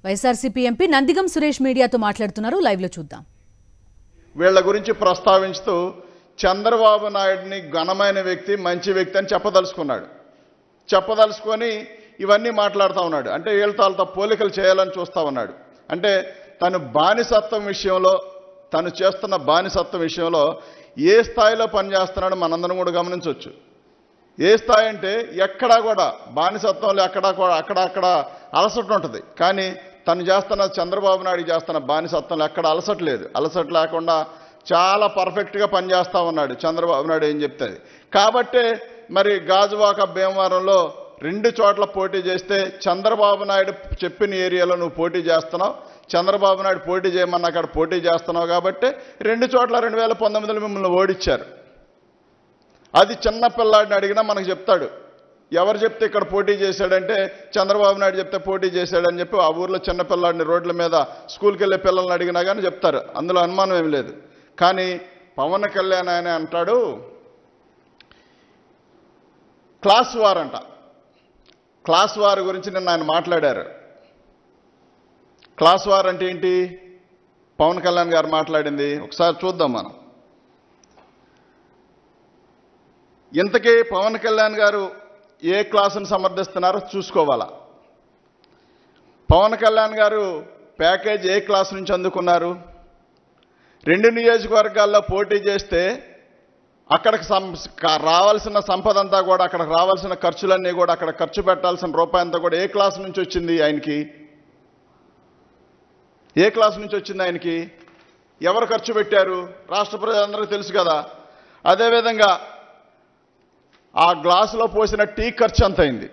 YSRCP MP Nandigam Suresh మీడియాతో మాట్లాడుతున్నారు live లో చూద్దాం వీళ్ళ గురించి ప్రస్తావించుతూ చంద్రబాబు నాయుడిని ఘనమైన వ్యక్తి మంచి వ్యక్తి అని చెప్పదలుచుకున్నాడు చెప్పదలుచుకొని ఇవన్నీ మాట్లాడుతూ ఉన్నాడు అంటే వీళ్ళతో పోలికలు చేయాలని చూస్తా ఉన్నాడు అంటే తను బానిసత్వం విషయంలో తను చేస్తున్న బానిసత్వం విషయంలో ఏ స్థాయిలో పనిచేస్తున్నాడో మనందరం కూడా గమనించవచ్చు ఏ స్థాయి అంటే ఎక్కడా కూడా బానిసత్వంలో ఎక్కడా కూడా అక్కడక్కడ అలసట ఉంటుంది కానీ తను చేస్తున్న చంద్రబాబు నాయుడు చేస్తున్న బానిసత్వంలో ఎక్కడ అలసట లేదు అలసట లేకుండా చాలా పర్ఫెక్ట్గా పనిచేస్తా ఉన్నాడు చంద్రబాబు నాయుడు ఏం చెప్తుంది కాబట్టే మరి గాజువాక భీమవరంలో రెండు చోట్ల పోటీ చేస్తే చంద్రబాబు నాయుడు చెప్పిన ఏరియాలో నువ్వు పోటీ చేస్తున్నావు చంద్రబాబు నాయుడు పోటీ చేయమన్న అక్కడ పోటీ చేస్తున్నావు కాబట్టి రెండు చోట్ల రెండు వేల పంతొమ్మిదిలో మిమ్మల్ని ఓడించారు అది చిన్న పిల్లాడిని అడిగినా మనకు చెప్తాడు ఎవరు చెప్తే ఇక్కడ పోటీ చేశాడంటే చంద్రబాబు నాయుడు చెప్తే పోటీ చేశాడని చెప్పి ఆ ఊర్లో చిన్న పిల్లాడిని రోడ్ల మీద స్కూల్కి వెళ్ళే పిల్లల్ని అడిగినా కానీ చెప్తారు అందులో అనుమానం ఏం లేదు కానీ పవన్ కళ్యాణ్ ఆయన అంటాడు క్లాస్ వార్ అంట క్లాస్ వార్ గురించి నిన్న ఆయన మాట్లాడారు క్లాస్ వార్ అంటే ఏంటి పవన్ కళ్యాణ్ గారు మాట్లాడింది ఒకసారి చూద్దాం మనం ఇంతకీ పవన్ కళ్యాణ్ గారు ఏ క్లాసును సమర్థిస్తున్నారో చూసుకోవాలా పవన్ కళ్యాణ్ గారు ప్యాకేజ్ ఏ క్లాస్ నుంచి అందుకున్నారు రెండు నియోజకవర్గాల్లో పోటీ చేస్తే అక్కడికి సం క- రావాల్సిన సంపద అంతా కూడా అక్కడికి రావాల్సిన ఖర్చులన్నీ కూడా అక్కడ ఖర్చు పెట్టాల్సిన రూపాయి అంతా కూడా ఏ క్లాస్ నుంచి వచ్చింది ఆయనకి ఏ క్లాస్ నుంచి వచ్చింది ఆయనకి ఎవరు ఖర్చు పెట్టారు రాష్ట్ర ప్రజలందరికీ తెలుసు కదా అదేవిధంగా ఆ గ్లాసులో పోసిన టీ ఖర్చు ఎంత అయింది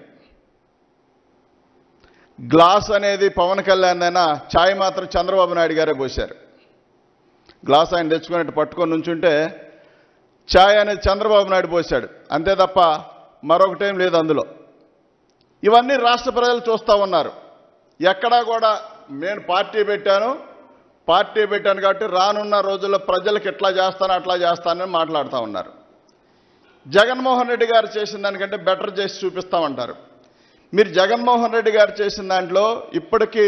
గ్లాస్ అనేది పవన్ కళ్యాణ్ అయినా ఛాయ్ మాత్రం చంద్రబాబు నాయుడు గారే పోశారు గ్లాస్ ఆయన తెచ్చుకున్నట్టు పట్టుకొని నుంచుంటే ఛాయ్ అనేది చంద్రబాబు నాయుడు పోశాడు అంతే తప్ప మరొకటేం లేదు అందులో ఇవన్నీ రాష్ట్ర ప్రజలు చూస్తూ ఉన్నారు ఎక్కడా కూడా నేను పార్టీ పెట్టాను పార్టీ పెట్టాను కాబట్టి రానున్న రోజుల్లో ప్రజలకు ఎట్లా చేస్తాను అట్లా చేస్తానని మాట్లాడుతూ ఉన్నారు జగన్మోహన్ రెడ్డి గారు చేసిన దానికంటే బెటర్ చేసి చూపిస్తామంటారు మీరు జగన్మోహన్ రెడ్డి గారు చేసిన దాంట్లో ఇప్పటికీ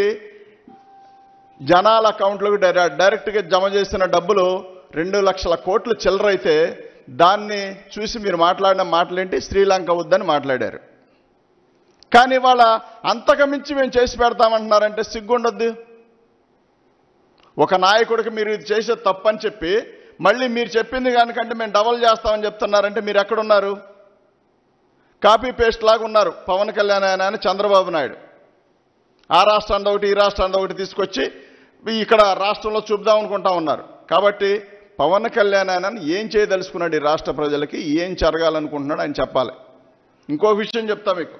జనాల అకౌంట్లకు డైర- డైరెక్ట్గా జమ చేసిన డబ్బులు రెండు లక్షల కోట్లు చిల్లరైతే దాన్ని చూసి మీరు మాట్లాడిన మాటలేంటి శ్రీలంక వద్దని మాట్లాడారు కానీ వాళ్ళ అంతకు మించి మేము చేసి పెడతామంటున్నారంటే సిగ్గుండొద్దు ఒక నాయకుడికి మీరు ఇది చేసే తప్పని చెప్పి మళ్ళీ మీరు చెప్పింది కనుకంటే మేము డబల్ చేస్తామని చెప్తున్నారంటే మీరు ఎక్కడున్నారు కాపీ పేస్ట్ లాగా ఉన్నారు పవన్ కళ్యాణ్ ఆయన అని చంద్రబాబు నాయుడు ఆ రాష్ట్రాన్ని ఒకటి ఈ రాష్ట్రాన్ని ఒకటి తీసుకొచ్చి ఇక్కడ రాష్ట్రంలో చూపుదాం అనుకుంటా ఉన్నారు కాబట్టి పవన్ కళ్యాణ్ ఆయన ఏం చేయదలుచుకున్నాడు ఈ రాష్ట్ర ప్రజలకి ఏం జరగాలనుకుంటున్నాడు ఆయన చెప్పాలి ఇంకో విషయం చెప్తా మీకు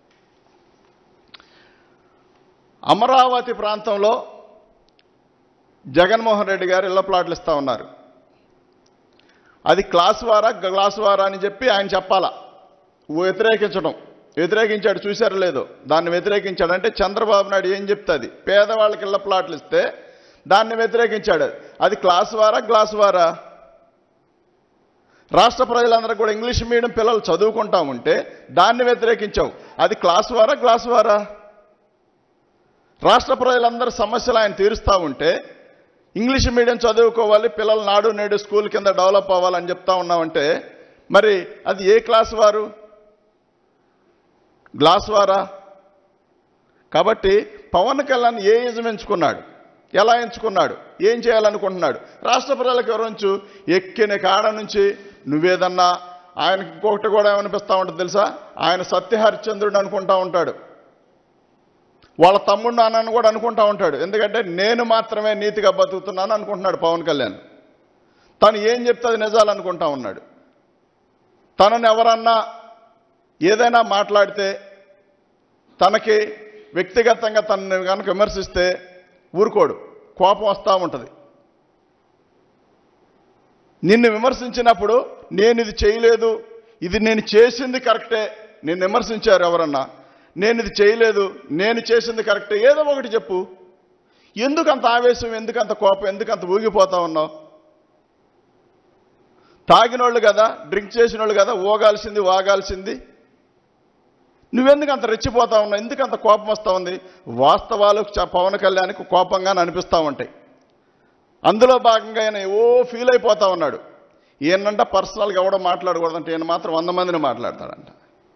అమరావతి ప్రాంతంలో జగన్మోహన్ రెడ్డి గారు ఇళ్ల ప్లాట్లు ఇస్తా ఉన్నారు అది క్లాస్ వారా గ్లాస్ వారా అని చెప్పి ఆయన చెప్పాలా వ్యతిరేకించడం వ్యతిరేకించాడు చూశారో లేదో దాన్ని వ్యతిరేకించాడు అంటే చంద్రబాబు నాయుడు ఏం చెప్తుంది పేదవాళ్ళకి ఇళ్ల ప్లాట్లు ఇస్తే దాన్ని వ్యతిరేకించాడు అది క్లాస్ వారా గ్లాస్ వారా రాష్ట్ర ప్రజలందరూ కూడా ఇంగ్లీష్ మీడియం పిల్లలు చదువుకుంటా ఉంటే దాన్ని వ్యతిరేకించావు అది క్లాస్ వారా గ్లాస్ వారా రాష్ట్ర ప్రజలందరి సమస్యలు ఆయన తీరుస్తూ ఉంటే ఇంగ్లీష్ మీడియం చదువుకోవాలి పిల్లలు నాడు నేడు స్కూల్ కింద డెవలప్ అవ్వాలని చెప్తా ఉన్నామంటే మరి అది ఏ క్లాస్ వారు గ్లాస్ వారా కాబట్టి పవన్ కళ్యాణ్ ఏ ఇజం ఎంచుకున్నాడు ఎలా ఎంచుకున్నాడు ఏం చేయాలనుకుంటున్నాడు రాష్ట్ర ప్రజలకు వివరించు ఎక్కిన కాడ నుంచి నువ్వేదన్నా ఆయనకి ఇంకొకటి కూడా ఏమనిపిస్తా ఉంటుంది తెలుసా ఆయన సత్యహరిశ్చంద్రుడు అనుకుంటా ఉంటాడు వాళ్ళ తమ్ముడు నాన్నని కూడా అనుకుంటా ఉంటాడు ఎందుకంటే నేను మాత్రమే నీతిగా బతుకుతున్నాను అనుకుంటున్నాడు పవన్ కళ్యాణ్ తను ఏం చెప్తే అది నిజాలు అనుకుంటా ఉన్నాడు తనని ఎవరన్నా ఏదైనా మాట్లాడితే తనకి వ్యక్తిగతంగా తనని కనుక విమర్శిస్తే ఊరుకోడు కోపం వస్తూ ఉంటుంది నిన్ను విమర్శించినప్పుడు నేను ఇది చేయలేదు ఇది నేను చేసింది కరెక్టే నేను విమర్శించారు ఎవరన్నా నేను ఇది చేయలేదు నేను చేసింది కరెక్టే ఏదో ఒకటి చెప్పు ఎందుకు అంత ఆవేశం ఎందుకు అంత కోపం ఎందుకు అంత ఊగిపోతా ఉన్నావు తాగినోళ్ళు కదా డ్రింక్ చేసినోళ్ళు కదా ఓగాల్సింది వాగాల్సింది నువ్వెందుకు అంత రెచ్చిపోతా ఉన్నావు ఎందుకు అంత కోపం వస్తూ ఉంది వాస్తవాలు చ- పవన్ కళ్యాణ్కి కోపంగా అనిపిస్తూ ఉంటాయి అందులో భాగంగా ఆయన ఓ ఫీల్ అయిపోతా ఉన్నాడు ఈయనంట పర్సనల్గా ఎవడో మాట్లాడకూడదంటే ఈయన మాత్రం వంద మందిని మాట్లాడతాడంట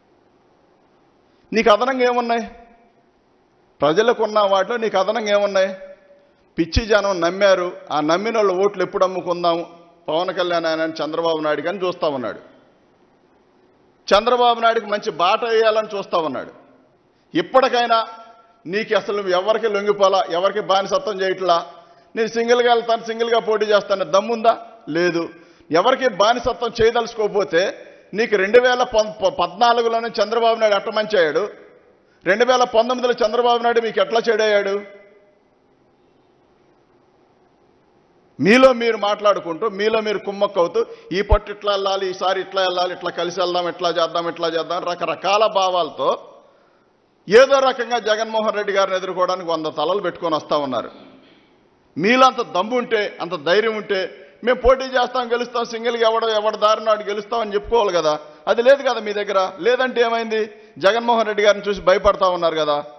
నీకు అదనంగా ఏమున్నాయి ప్రజలకు ఉన్న వాటిలో నీకు అదనంగా ఏమున్నాయి పిచ్చి జనం నమ్మారు ఆ నమ్మిన వాళ్ళు ఓట్లు ఎప్పుడు అమ్ముకుందాం పవన్ కళ్యాణ్ ఆయన చంద్రబాబు నాయుడు కానీ చూస్తూ ఉన్నాడు చంద్రబాబు నాయుడుకి మంచి బాట వేయాలని చూస్తూ ఉన్నాడు ఇప్పటికైనా నీకు అసలు నువ్వు ఎవరికి లొంగిపోలా ఎవరికి బానిసత్వం చేయట్లా నేను సింగిల్గా వెళ్తాను సింగిల్గా పోటీ చేస్తాను దమ్ముందా లేదు ఎవరికి బానిసత్వం చేయదలుచుకోకపోతే నీకు రెండు వేల పద్నాలుగులోనే చంద్రబాబు నాయుడు అట్ట మంచి అయ్యాడు రెండు వేల పంతొమ్మిదిలో చంద్రబాబు నాయుడు మీకు ఎట్లా చెడయ్యాడు మీలో మీరు మాట్లాడుకుంటూ మీలో మీరు కుమ్మక్కవుతూ ఈ పట్టు ఇట్లా వెళ్ళాలి ఈసారి ఇట్లా వెళ్ళాలి ఇట్లా కలిసి వెళ్దాం ఇట్లా చేద్దాం ఇట్లా చేద్దాం రకరకాల భావాలతో ఏదో రకంగా జగన్మోహన్ రెడ్డి గారిని ఎదుర్కోవడానికి వంద తలలు పెట్టుకొని వస్తా ఉన్నారు మీలో అంత దమ్ము ఉంటే అంత ధైర్యం ఉంటే మేము పోటీ చేస్తాం గెలుస్తాం సింగిల్గా ఎవడ ఎవడ దారి నాడు గెలుస్తామని చెప్పుకోవాలి కదా అది లేదు కదా మీ దగ్గర లేదంటే ఏమైంది జగన్మోహన్ రెడ్డి గారిని చూసి భయపడతా ఉన్నారు కదా